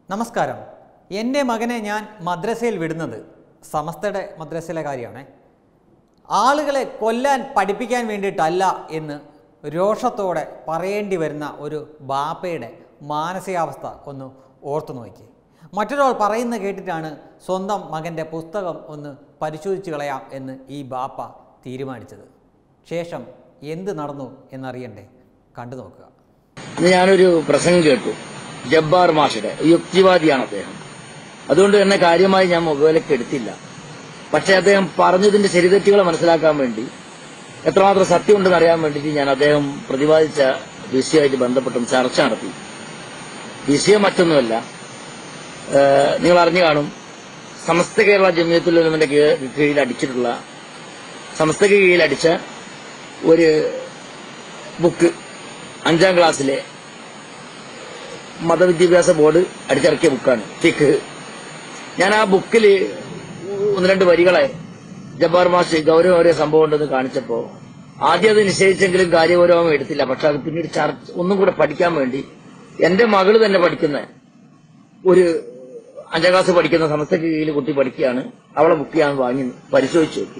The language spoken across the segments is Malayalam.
നമസ്കാരം എൻ്റെ മകനെ ഞാൻ മദ്രസയിൽ വിടുന്നത് സമസ്തയുടെ മദ്രസയിലെ കാര്യമാണ് ആളുകളെ കൊല്ലാൻ പഠിപ്പിക്കാൻ വേണ്ടിയിട്ടല്ല എന്ന് രോഷത്തോടെ പറയേണ്ടി വരുന്ന ഒരു ബാപ്പയുടെ മാനസികാവസ്ഥ ഒന്ന് ഓർത്തു നോക്കി മറ്റൊരാൾ പറയുന്ന കേട്ടിട്ടാണ് സ്വന്തം മകൻ്റെ പുസ്തകം ഒന്ന് പരിശോധിച്ച് കളയാം എന്ന് ഈ ബാപ്പ തീരുമാനിച്ചത് ശേഷം എന്ത് നടന്നു എന്നറിയണ്ടേ കണ്ടു നോക്കുക ഇന്ന് ഞാനൊരു പ്രസംഗം കേട്ടു ജബ്ബാർ മാഷയുടെ യുക്തിവാദിയാണ് അദ്ദേഹം അതുകൊണ്ട് തന്നെ കാര്യമായി ഞാൻ മൊബൈലൊക്കെ എടുത്തില്ല പക്ഷെ അദ്ദേഹം പറഞ്ഞതിന്റെ ശരിതെറ്റുകളെ മനസ്സിലാക്കാൻ വേണ്ടി എത്രമാത്രം സത്യമുണ്ടെന്ന് അറിയാൻ വേണ്ടിയിട്ട് ഞാൻ അദ്ദേഹം പ്രതിപാദിച്ച വിഷയമായിട്ട് ബന്ധപ്പെട്ടും ചർച്ച നടത്തി വിഷയം മറ്റൊന്നുമല്ല ഏഹ് നിങ്ങൾ അറിഞ്ഞു കാണും സമസ്ത കേരള ജമിയത്തുലമിന്റെ കീഴിൽ അടിച്ചിട്ടുള്ള സമസ്തയ്ക്ക് കീഴിൽ അടിച്ച ഒരു ബുക്ക് അഞ്ചാം ക്ലാസ്സിലെ മതവിദ്യാഭ്യാസ ബോർഡ് അടിച്ചിറക്കിയ ബുക്കാണ് ഫിഖ് ഞാൻ ആ ബുക്കിൽ ഒന്ന് രണ്ട് വരികളെ ജബ്ബാർ മാഷ് ഗൗരവമേറിയ സംഭവം ഉണ്ടെന്ന് കാണിച്ചപ്പോ ആദ്യം അത് നിശ്ചയിച്ചെങ്കിലും കാര്യഗൗരവം എടുത്തില്ല പക്ഷെ അത് പിന്നീട് ചർച്ച ഒന്നും കൂടെ പഠിക്കാൻ വേണ്ടി എന്റെ മകള് തന്നെ പഠിക്കുന്ന ഒരു അഞ്ചാം ക്ലാസ് പഠിക്കുന്ന സമസ്തയ്ക്ക് കീഴിൽ കുട്ടി പഠിക്കുകയാണ് അവളെ ബുക്ക് ഞാൻ വാങ്ങി പരിശോധിച്ചു നോക്കി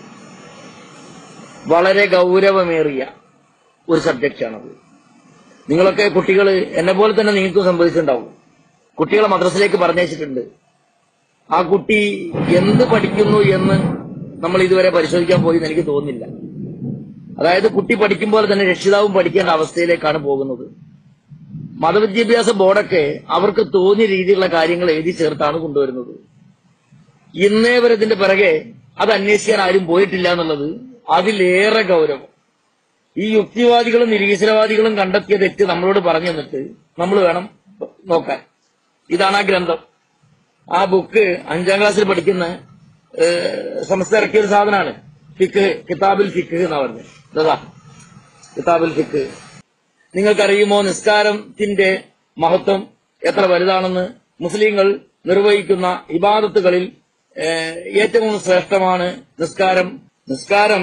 വളരെ ഗൗരവമേറിയ ഒരു സബ്ജക്റ്റാണത് നിങ്ങളൊക്കെ കുട്ടികൾ എന്നെ പോലെ തന്നെ നിങ്ങൾക്കും സംഭവിച്ചിട്ടുണ്ടാവും കുട്ടികളെ മദ്രസയിലേക്ക് പറഞ്ഞയച്ചിട്ടുണ്ട് ആ കുട്ടി എന്ത് പഠിക്കുന്നു എന്ന് നമ്മൾ ഇതുവരെ പരിശോധിക്കാൻ പോയി എന്ന് എനിക്ക് തോന്നുന്നില്ല അതായത് കുട്ടി പഠിക്കുമ്പോൾ തന്നെ രക്ഷിതാവും പഠിക്കേണ്ട അവസ്ഥയിലേക്കാണ് പോകുന്നത് മതവിദ്യാഭ്യാസ ബോർഡൊക്കെ അവർക്ക് തോന്നിയ രീതിയിലുള്ള കാര്യങ്ങൾ എഴുതി ചേർത്താണ് കൊണ്ടുവരുന്നത് ഇന്നേ വരെ ഇതിന്റെ പിറകെ അത് അന്വേഷിക്കാൻ ആരും പോയിട്ടില്ല എന്നുള്ളത് അതിലേറെ ഗൗരവം ഈ യുക്തിവാദികളും നിരീശ്വരവാദികളും കണ്ടെത്തിയ തെറ്റ് നമ്മളോട് പറഞ്ഞു തന്നിട്ട് നമ്മൾ വേണം നോക്കാൻ ഇതാണ് ആ ഗ്രന്ഥം ആ ബുക്ക് അഞ്ചാം ക്ലാസ്സിൽ പഠിക്കുന്ന ഏഹ്, സംസ്ഥ ഇറക്കിയ ഒരു സാധനമാണ് ഫിക്ക് കിതാബിൽ ഫിക്ക് എന്നാ പറഞ്ഞത് ഇതാ കിതാബിൽ ഫിക്ക് നിങ്ങൾക്കറിയുമോ നിസ്കാരത്തിന്റെ മഹത്വം എത്ര വലുതാണെന്ന് മുസ്ലിങ്ങൾ നിർവഹിക്കുന്ന ഇബാദത്തുകളിൽ ഏഹ്, ഏറ്റവും ശ്രേഷ്ഠമാണ് നിസ്കാരം നിസ്കാരം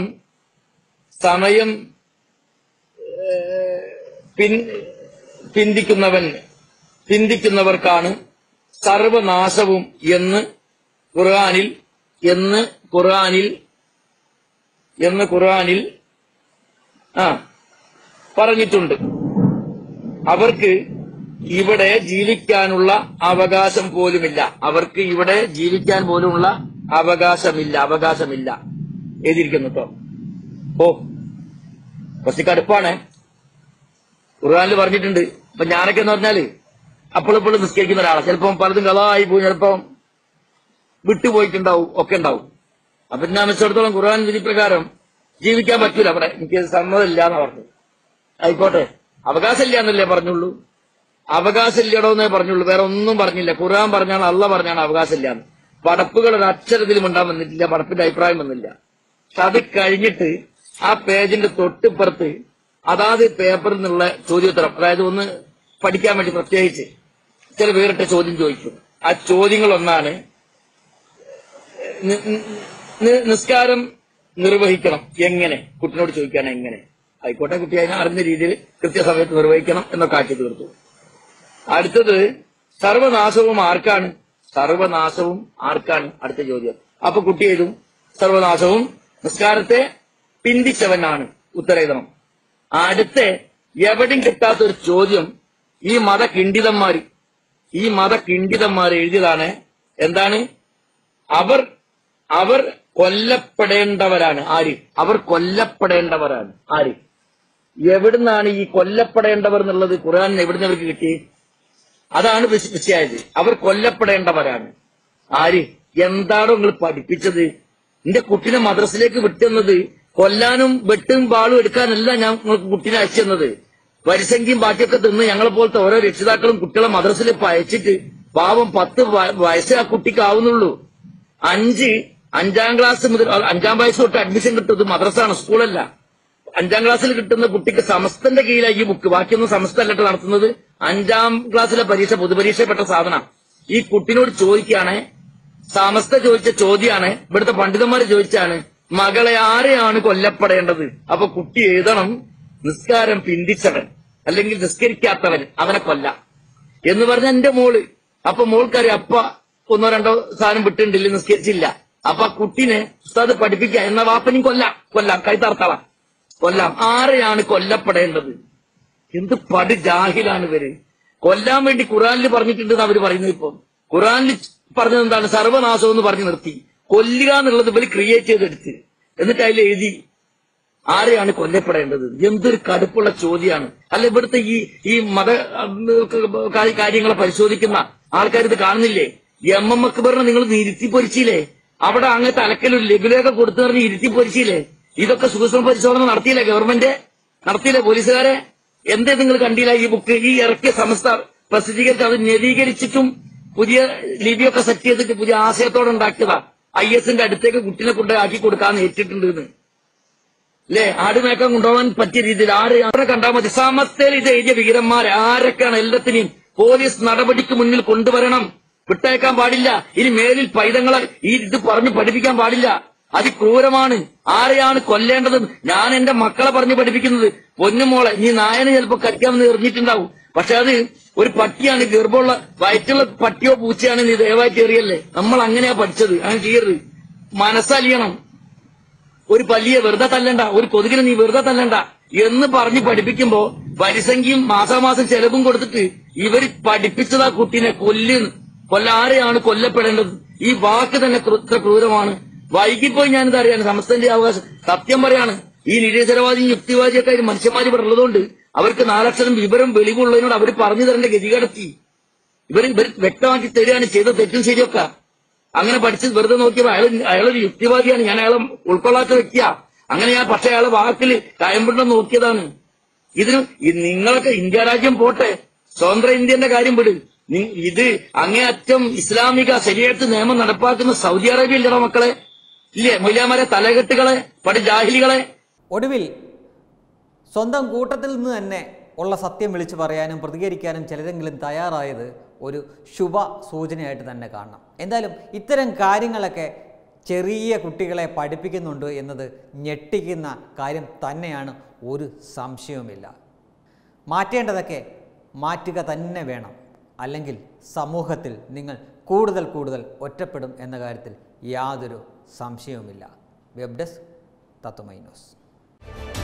സമയം പിൻ പിന്തിക്കുന്നവൻ പിന്തിക്കുന്നവർക്കാണ് സർവനാശവും എന്ന് ഖുർആനിൽ എന്ന് ഖുർആനിൽ എന്ന് ഖുർആനിൽ ആ പറഞ്ഞിട്ടുണ്ട് അവർക്ക് ഇവിടെ ജീവിക്കാനുള്ള അവകാശം പോലുമില്ല അവർക്ക് ഇവിടെ ജീവിക്കാൻ പോലുമുള്ള അവകാശമില്ല അവകാശമില്ല എഴുതിയിരിക്കുന്നു കേട്ടോ ഓ കുറച്ച് കടുപ്പാണ് ഖുർആാനിൽ പറഞ്ഞിട്ടുണ്ട് അപ്പൊ ഞാനൊക്കെ എന്ന് പറഞ്ഞാല് അപ്പോഴെപ്പോഴും നിസ്കരിക്കുന്ന ഒരാളാണ് ചിലപ്പം പലതും കളായി പോയി ചിലപ്പം വിട്ടുപോയിട്ടുണ്ടാവും ഒക്കെ ഉണ്ടാവും അപ്പൊ എന്നെ വെച്ചിടത്തോളം ഖുർആൻ വിധി പ്രകാരം ജീവിക്കാൻ പറ്റൂല അവിടെ എനിക്ക് സമ്മതമില്ല എന്ന് പറഞ്ഞു ആയിക്കോട്ടെ അവകാശമില്ല എന്നല്ലേ പറഞ്ഞുള്ളൂ അവകാശമില്ലടോ എന്നേ പറഞ്ഞുള്ളൂ വേറെ ഒന്നും പറഞ്ഞില്ല ഖുർആൻ പറഞ്ഞാണ് അള്ള പറഞ്ഞാണ് അവകാശമില്ല എന്ന് പടപ്പുകൾ ഒരു അക്ഷരത്തിലും ഉണ്ടാൻ വന്നിട്ടില്ല പടപ്പിന്റെ അഭിപ്രായം വന്നില്ല പക്ഷെ അത് കഴിഞ്ഞിട്ട് ആ പേജിന്റെ തൊട്ടിപ്പുറത്ത് അതാത് പേപ്പറിൽ നിന്നുള്ള ചോദ്യോത്തരം അതായത് ഒന്ന് പഠിക്കാൻ വേണ്ടി പ്രത്യേകിച്ച് ചില വേറിട്ട ചോദ്യം ചോദിക്കും ആ ചോദ്യങ്ങൾ ഒന്നാണ് നി- നി- നിസ്കാരം നിർവഹിക്കണം എങ്ങനെ കുട്ടിനോട് ചോദിക്കാൻ എങ്ങനെ ആയിക്കോട്ടെ കുട്ടി അതിനെ അറിഞ്ഞ രീതിയിൽ കൃത്യസമയത്ത് നിർവഹിക്കണം എന്നൊക്കെ ആക്കി തീർത്തു അടുത്തത് സർവനാശവും ആർക്കാണ് സർവനാശവും ആർക്കാണ് അടുത്ത ചോദ്യം അപ്പൊ കുട്ടി എഴുതും സർവനാശവും നിസ്കാരത്തെ പിന്തിച്ചവനാണ് ഉത്തരേതണം അടുത്ത എവിടെയും കിട്ടാത്ത ഒരു ചോദ്യം ഈ മതകിണ്ടിതന്മാര് ഈ മതകിണ്ടിതന്മാർ എഴുതിയതാണ് എന്താണ് അവർ അവർ കൊല്ലപ്പെടേണ്ടവരാണ് ആര് അവർ കൊല്ലപ്പെടേണ്ടവരാണ് ആര് എവിടുന്നാണ് ഈ കൊല്ലപ്പെടേണ്ടവർ എന്നുള്ളത് ഖുർആൻ എവിടുന്ന് അവർക്ക് കിട്ടി അതാണ് വിശ- വിഷയായത് അവർ കൊല്ലപ്പെടേണ്ടവരാണ് ആര് എന്താണോ നിങ്ങൾ പഠിപ്പിച്ചത് എന്റെ കുട്ടിനെ മദ്രസിലേക്ക് വിട്ടുന്നത് കൊല്ലാനും വെട്ടും ബാളും എടുക്കാനല്ല ഞാൻ നിങ്ങൾക്ക് കുട്ടീനെ അയച്ചെന്നത് വരിസംഖ്യയും ബാക്കിയൊക്കെ തിന്ന് ഞങ്ങളെ പോലത്തെ ഓരോ രക്ഷിതാക്കളും കുട്ടികളെ മദ്രസിലേക്ക് അയച്ചിട്ട് പാവം പത്ത് വ- വയസ്സേ ആ കുട്ടിക്ക് ആവുന്നുള്ളൂ അഞ്ച് അഞ്ചാം ക്ലാസ് മുതൽ അഞ്ചാം വയസ്സ് തൊട്ട് അഡ്മിഷൻ കിട്ടുന്നത് മദ്രസാണ് സ്കൂളല്ല അഞ്ചാം ക്ലാസ്സിൽ കിട്ടുന്ന കുട്ടിക്ക് സമസ്തന്റെ കീഴിലാണ് ഈ ബുക്ക് ബാക്കിയൊന്നും സമസ്ത അല്ലട്ട് നടത്തുന്നത് അഞ്ചാം ക്ലാസ്സിലെ പരീക്ഷ പൊതുപരീക്ഷപ്പെട്ട സാധനം ഈ കുട്ടിനോട് ചോദിക്കുകയാണ് സമസ്ത ചോദിച്ച ചോദ്യമാണ് ഇവിടുത്തെ പണ്ഡിതന്മാര് ചോദിച്ചാണ് മകളെ ആരെയാണ് കൊല്ലപ്പെടേണ്ടത് അപ്പൊ കുട്ടി എഴുതണം നിസ്കാരം പിന്തിച്ചവൻ അല്ലെങ്കിൽ നിസ്കരിക്കാത്തവൻ അവനെ കൊല്ലാം എന്ന് പറഞ്ഞ എന്റെ മോള് അപ്പൊ മോൾക്കറിയാം അപ്പ ഒന്നോ രണ്ടോ സാധനം വിട്ടിട്ടില്ല നിസ്കരിച്ചില്ല അപ്പൊ ആ കുട്ടീനെ ഉസ്താദ് പഠിപ്പിക്കുക എന്ന വാപ്പനും കൊല്ലാം കൊല്ലാം കൈത്തർത്തള കൊല്ലാം ആരെയാണ് കൊല്ലപ്പെടേണ്ടത് എന്ത് പടി ജാഹിലാണ് ഇവര് കൊല്ലാൻ വേണ്ടി ഖുറാനിൽ പറഞ്ഞിട്ടുണ്ടെന്ന് അവര് പറയുന്നത് ഇപ്പൊ ഖുറാനിൽ പറഞ്ഞത് എന്താണ് സർവനാശം എന്ന് പറഞ്ഞു നിർത്തി കൊല്ലുക എന്നുള്ളത് ഇവര് ക്രിയേറ്റ് ചെയ്തെടുത്ത് എന്നിട്ട് അതിൽ എഴുതി ആരെയാണ് കൊല്ലപ്പെടേണ്ടത് എന്തൊരു കടുപ്പുള്ള ചോദ്യമാണ് അല്ല ഇവിടുത്തെ ഈ ഈ മത ഉം, കാ- കാര്യങ്ങളെ പരിശോധിക്കുന്ന ആൾക്കാർ ഇത് കാണുന്നില്ലേ എം എം അക്ബറിനെ നിങ്ങൾ ഇരുത്തി പൊരിച്ചില്ലേ അവിടെ അങ്ങനത്തെ അലക്കലൊരു ലഘുലേഖ കൊടുത്തു പറഞ്ഞ് ഇരുത്തി പൊരിച്ചില്ലേ ഇതൊക്കെ സൂക്ഷ്മ പരിശോധന നടത്തിയില്ലേ ഗവൺമെന്റ് നടത്തിയില്ലേ പോലീസുകാരെ എന്തേ നിങ്ങൾ കണ്ടില്ല ഈ ബുക്ക് ഈ ഇറക്കിയ സംസ്ഥ പ്രസിദ്ധീകരിച്ച് അത് നവീകരിച്ചിട്ടും പുതിയ ലിപിയൊക്കെ സെറ്റ് ചെയ്തിട്ട് പുതിയ ആശയത്തോടെ ഉണ്ടാക്കിയതാ ഐ എസിന്റെ അടുത്തേക്ക് കുട്ടിനെ കൊണ്ട് ആക്കി കൊടുക്കാന്ന് ഏറ്റിട്ടുണ്ട് എന്ന് അല്ലേ ആടുമേക്കം കൊണ്ടുപോകാൻ പറ്റിയ രീതിയിൽ ആര് ആരെ കണ്ടാൽ മതി സമസ്തയിൽ ഇത് എഴുതിയ വീരന്മാർ ആരൊക്കെയാണ് എല്ലാത്തിനെയും പോലീസ് നടപടിക്ക് മുന്നിൽ കൊണ്ടുവരണം വിട്ടയക്കാൻ പാടില്ല ഇനി മേലിൽ പൈതങ്ങളെ ഈ ഇത് പറഞ്ഞു പഠിപ്പിക്കാൻ പാടില്ല അതിക്രൂരമാണ് ആരെയാണ് കൊല്ലേണ്ടത് ഞാൻ എന്റെ മക്കളെ പറഞ്ഞു പഠിപ്പിക്കുന്നത് പൊന്നുമോളെ നീ നായനെ ചിലപ്പോ കടിക്കാമെന്ന് എറിഞ്ഞിട്ടുണ്ടാവും പക്ഷെ അത് ഒരു പട്ടിയാണ് ഗർഭമുള്ള വയറ്റുള്ള പട്ടിയോ പൂച്ചയാണ് നീ ദയവായിട്ട് എറിയല്ലേ നമ്മൾ അങ്ങനെയാ പഠിച്ചത് അങ്ങനെ ചെയ്യരുത് മനസ്സലിയണം ഒരു പല്ലിയെ വെറുതെ തല്ലണ്ട ഒരു കൊതുകിനെ നീ വെറുതെ തല്ലണ്ട എന്ന് പറഞ്ഞ് പഠിപ്പിക്കുമ്പോ വരിസംഖ്യയും മാസാമാസം ചെലവും കൊടുത്തിട്ട് ഇവര് പഠിപ്പിച്ചതാ കുട്ടീനെ കൊല്ലുന്നു കൊല്ലാരെയാണ് കൊല്ലപ്പെടേണ്ടത് ഈ വാക്ക് തന്നെ ക്രൂ- ഇത്ര ക്രൂരമാണ് വൈകിപ്പോയി ഞാനിത് അറിയാണ് സമസ്തന്റെ അവകാശം സത്യം പറയാണ് ഈ നിരീശ്വരവാദിയും യുക്തിവാദിയൊക്കെ അതിന് മനുഷ്യന്മാർ ഇവിടെ ഉള്ളതുകൊണ്ട് അവർക്ക് നാലക്ഷരം വിവരം വെളിവുള്ളതിനോട് അവർ പറഞ്ഞു തരേണ്ട ഗതികടത്തി ഇവർ ഇവർ വ്യക്തമാക്കി തരികയാണ് ചെയ്ത തെറ്റും ശരിയൊക്കെ അങ്ങനെ പഠിച്ച് വെറുതെ നോക്കിയപ്പോ അയാൾ അയാളൊരു യുക്തിവാദിയാണ് ഞാൻ അയാളെ ഉൾക്കൊള്ളാത്ത വ്യക്തിയാ അങ്ങനെ ഞാൻ പക്ഷെ അയാളെ വാക്കിൽ കയമ്പുണ്ടോ നോക്കിയതാണ് ഇതിന് ഈ നിങ്ങളൊക്കെ ഇന്ത്യ രാജ്യം പോട്ടെ സ്വതന്ത്ര ഇന്ത്യന്റെ കാര്യം വിട് നി- ഇത് അങ്ങേയറ്റം ഇസ്ലാമിക ശരീരത്ത് നിയമം നടപ്പാക്കുന്ന സൗദി അറേബ്യ ഇല്ലടോ മക്കളെ ഇല്ലേ മൊയ്യാമാരെ തലകെട്ടുകളെ പടി ജാഹിലികളെ ഒടുവിൽ സ്വന്തം കൂട്ടത്തിൽ നിന്ന് തന്നെ ഉള്ള സത്യം വിളിച്ചു പറയാനും പ്രതികരിക്കാനും ചിലരെങ്കിലും തയ്യാറായത് ഒരു ശുഭ സൂചനയായിട്ട് തന്നെ കാണണം എന്തായാലും ഇത്തരം കാര്യങ്ങളൊക്കെ ചെറിയ കുട്ടികളെ പഠിപ്പിക്കുന്നുണ്ട് എന്നത് ഞെട്ടിക്കുന്ന കാര്യം തന്നെയാണ് ഒരു സംശയവുമില്ല മാറ്റേണ്ടതൊക്കെ മാറ്റുക തന്നെ വേണം അല്ലെങ്കിൽ സമൂഹത്തിൽ നിങ്ങൾ കൂടുതൽ കൂടുതൽ ഒറ്റപ്പെടും എന്ന കാര്യത്തിൽ യാതൊരു സംശയവുമില്ല വെബ് ഡെസ്ക് തത്വമൈ ന്യൂസ്